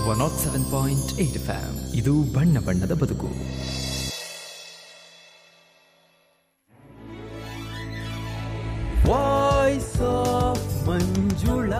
one nought seven point eight F ಇದು ಬಣ್ಣ ಬಣ್ಣದ ಬದುಕು ವಾಯ್ಸ್ ಆಫ್ ಮಂಜುಳಾ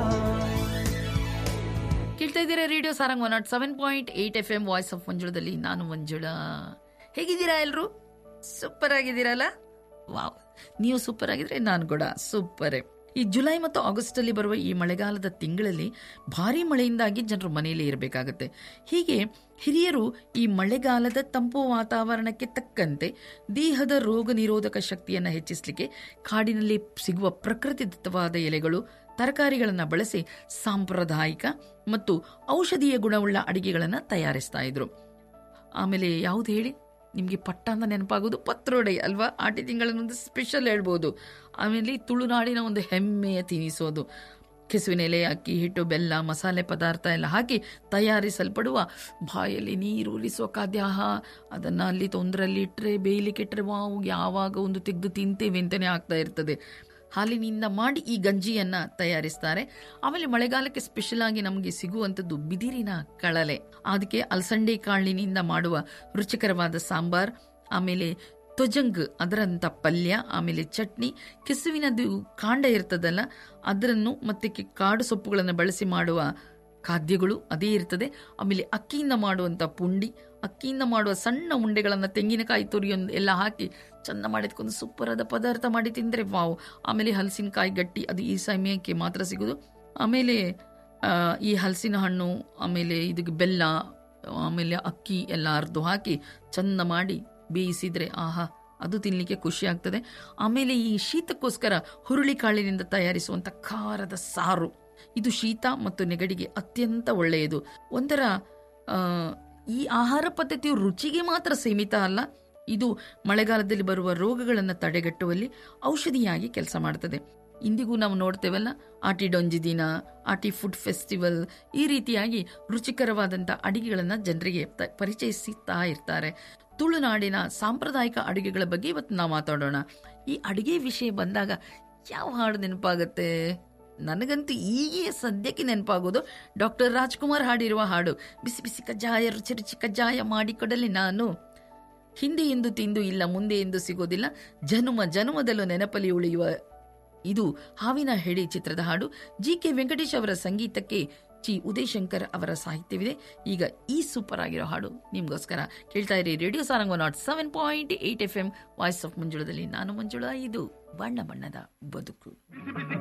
ಕೇಳ್ತಾ ಇದ್ದೀರಾ radio Sarang one nought seven point eight F M voice of ಮಂಜುಳದಲ್ಲಿ ನಾನು ಮಂಜುಳಾ ಹೇಗಿದ್ದೀರಾ ಎಲ್ರು ಸೂಪರ್ ಆಗಿದ್ದೀರಲ್ಲ ವಾವ್ ನೀವು ಸೂಪರ್ ಆಗಿದ್ರೆ ನಾನು ಕೂಡ ಸೂಪರೇ ಈ ಜುಲೈ ಮತ್ತು ಆಗಸ್ಟ್ ಅಲ್ಲಿ ಬರುವ ಈ ಮಳೆಗಾಲದ ತಿಂಗಳಲ್ಲಿ ಭಾರಿ ಮಳೆಯಿಂದಾಗಿ ಜನರು ಮನೆಯಲ್ಲೇ ಇರಬೇಕಾಗತ್ತೆ ಹೀಗೆ ಹಿರಿಯರು ಈ ಮಳೆಗಾಲದ ತಂಪು ವಾತಾವರಣಕ್ಕೆ ತಕ್ಕಂತೆ ದೇಹದ ರೋಗ ನಿರೋಧಕ ಶಕ್ತಿಯನ್ನು ಹೆಚ್ಚಿಸಲಿಕ್ಕೆ ಕಾಡಿನಲ್ಲಿ ಸಿಗುವ ಪ್ರಕೃತಿದತ್ತವಾದ ಎಲೆಗಳು ತರಕಾರಿಗಳನ್ನು ಬಳಸಿ ಸಾಂಪ್ರದಾಯಿಕ ಮತ್ತು ಔಷಧೀಯ ಗುಣವುಳ್ಳ ಅಡಿಗೆಗಳನ್ನು ತಯಾರಿಸ್ತಾ ಇದ್ರು ಆಮೇಲೆ ಯಾವ್ದು ಹೇಳಿ ನಿಮಗೆ ಪಟ್ಟ ಅಂತ ನೆನಪಾಗೋದು ಪತ್ರೊಡೆ ಅಲ್ವಾ ಆಟಿ ತಿಂಗಳಿನ ಒಂದು ಸ್ಪೆಷಲ್ ಹೇಳ್ಬೋದು ಆಮೇಲೆ ತುಳುನಾಡಿನ ಒಂದು ಹೆಮ್ಮೆಯ ತಿನಿಸೋದು ಕೆಸುವಿನ ಎಲೆ ಅಕ್ಕಿ ಹಿಟ್ಟು ಬೆಲ್ಲ ಮಸಾಲೆ ಪದಾರ್ಥ ಎಲ್ಲ ಹಾಕಿ ತಯಾರಿಸಲ್ಪಡುವ ಬಾಯಲ್ಲಿ ನೀರು ಉರಿಸುವ ಖಾದ್ಯ ಆಹಾ ಅದನ್ನು ಅಲ್ಲಿ ತೊಂದರಲ್ಲಿ ಇಟ್ಟರೆ ಬೇಯಲಿಕ್ಕೆ ಇಟ್ಟರೆ ವಾವ್ ಯಾವಾಗ ಒಂದು ತೆಗೆದು ತಿಂತೇವೆ ಅಂತಲೇ ಆಗ್ತಾ ಇರ್ತದೆ ಹಾಲಿನಿಂದ ಮಾಡಿ ಈ ಗಂಜಿಯನ್ನ ತಯಾರಿಸ್ತಾರೆ ಆಮೇಲೆ ಮಳೆಗಾಲಕ್ಕೆ ಸ್ಪೆಷಲ್ ಆಗಿ ನಮಗೆ ಸಿಗುವಂಥದ್ದು ಬಿದಿರಿನ ಕಳಲೆ ಅದಕ್ಕೆ ಅಲಸಂಡೆ ಕಾಳಿನಿಂದ ಮಾಡುವ ರುಚಿಕರವಾದ ಸಾಂಬಾರ್ ಆಮೇಲೆ ತೊಜಂಗ್ ಅದರಂಥ ಪಲ್ಯ ಆಮೇಲೆ ಚಟ್ನಿ ಕೆಸುವಿನದು ಕಾಂಡ ಇರ್ತದಲ್ಲ ಅದನ್ನು ಮತ್ತೆ ಕಿ- ಕಾಡು ಸೊಪ್ಪುಗಳನ್ನು ಬಳಸಿ ಮಾಡುವ ಖಾದ್ಯಗಳು ಅದೇ ಇರ್ತದೆ ಆಮೇಲೆ ಅಕ್ಕಿಯಿಂದ ಮಾಡುವಂಥ ಪುಂಡಿ ಅಕ್ಕಿಯಿಂದ ಮಾಡುವ ಸಣ್ಣ ಉಂಡೆಗಳನ್ನು ತೆಂಗಿನಕಾಯಿ ತುರಿಯೊಂದು ಎಲ್ಲ ಹಾಕಿ ಚಂದ ಮಾಡಿದ್ಕೊಂಡು ಸೂಪರ್ ಆದ ಪದಾರ್ಥ ಮಾಡಿ ತಿಂದರೆ ವಾವ್ ಆಮೇಲೆ ಹಲಸಿನಕಾಯಿ ಗಟ್ಟಿ ಅದು ಈ ಸಮಯಕ್ಕೆ ಮಾತ್ರ ಸಿಗೋದು ಆಮೇಲೆ ಆ, ಈ ಹಲಸಿನ ಹಣ್ಣು ಆಮೇಲೆ ಇದಕ್ಕೆ ಬೆಲ್ಲ ಆಮೇಲೆ ಅಕ್ಕಿ ಎಲ್ಲ ಅರ್ದು ಹಾಕಿ ಚಂದ ಮಾಡಿ ಬೇಯಿಸಿದ್ರೆ ಆಹಾ ಅದು ತಿನ್ನಲಿಕ್ಕೆ ಖುಷಿ ಆಗ್ತದೆ ಆಮೇಲೆ ಈ ಶೀತಕ್ಕೋಸ್ಕರ ಹುರುಳಿ ಕಾಳಿನಿಂದ ತಯಾರಿಸುವಂಥ ಖಾರದ ಸಾರು ಇದು ಶೀತ ಮತ್ತು ನೆಗಡಿಗೆ ಅತ್ಯಂತ ಒಳ್ಳೆಯದು ಒಂಥರ ಆ, ಈ ಆಹಾರ ಪದ್ಧತಿಯು ರುಚಿಗೆ ಮಾತ್ರ ಸೀಮಿತ ಅಲ್ಲ ಇದು ಮಳೆಗಾಲದಲ್ಲಿ ಬರುವ ರೋಗಗಳನ್ನು ತಡೆಗಟ್ಟುವಲ್ಲಿ ಔಷಧಿಯಾಗಿ ಕೆಲಸ ಮಾಡ್ತದೆ ಇಂದಿಗೂ ನಾವು ನೋಡ್ತೇವಲ್ಲ ಆಟಿ ಡೊಂಜಿ ದಿನ ಆಟಿ ಫುಡ್ ಫೆಸ್ಟಿವಲ್ ಈ ರೀತಿಯಾಗಿ ರುಚಿಕರವಾದಂಥ ಅಡಿಗೆಗಳನ್ನು ಜನರಿಗೆ ತ- ಪರಿಚಯಿಸುತ್ತಾ ಇರ್ತಾರೆ ತುಳುನಾಡಿನ ಸಾಂಪ್ರದಾಯಿಕ ಅಡುಗೆಗಳ ಬಗ್ಗೆ ಇವತ್ತು ನಾವು ಮಾತಾಡೋಣ ಈ ಅಡುಗೆ ವಿಷಯ ಬಂದಾಗ ಯಾವ ಹಾಡು ನೆನಪಾಗುತ್ತೆ ನನಗಂತೂ ಈಗೇ ಸದ್ಯಕ್ಕೆ ನೆನಪಾಗೋದು ಡಾಕ್ಟರ್ ರಾಜ್ಕುಮಾರ್ ಹಾಡಿರುವ ಹಾಡು ಬಿಸಿ ಬಿಸಿ ಕಜ್ಜಾಯ ರುಚಿ ರುಚಿ ಕಜ್ಜಾಯ ಮಾಡಿಕೊಡಲಿ ನಾನು ಹಿಂದೆ ಎಂದು ತಿಂದು ಇಲ್ಲ ಮುಂದೆ ಎಂದು ಸಿಗೋದಿಲ್ಲ ಜನುಮ ಜನುಮದಲ್ಲೂ ನೆನಪಲ್ಲಿ ಉಳಿಯುವ ಇದು ಹಾವಿನ ಹೆಡಿ ಚಿತ್ರದ ಹಾಡು ಜಿ ಕೆ ವೆಂಕಟೇಶ್ ಅವರ ಸಂಗೀತಕ್ಕೆ ಜಿ ಉದಯಶಂಕರ್ ಅವರ ಸಾಹಿತ್ಯವಿದೆ ಈಗ ಈ ಸೂಪರ್ ಆಗಿರೋ ಹಾಡು ನಿಮ್ಗೋಸ್ಕರ ಕೇಳ್ತಾ ಇರಿ radio Sarang nought seven point eight F M voice of ಮಂಜುಳದಲ್ಲಿ ನಾನು ಮಂಜುಳಾ ಇದು ಬಣ್ಣ ಬಣ್ಣದ ಬದುಕು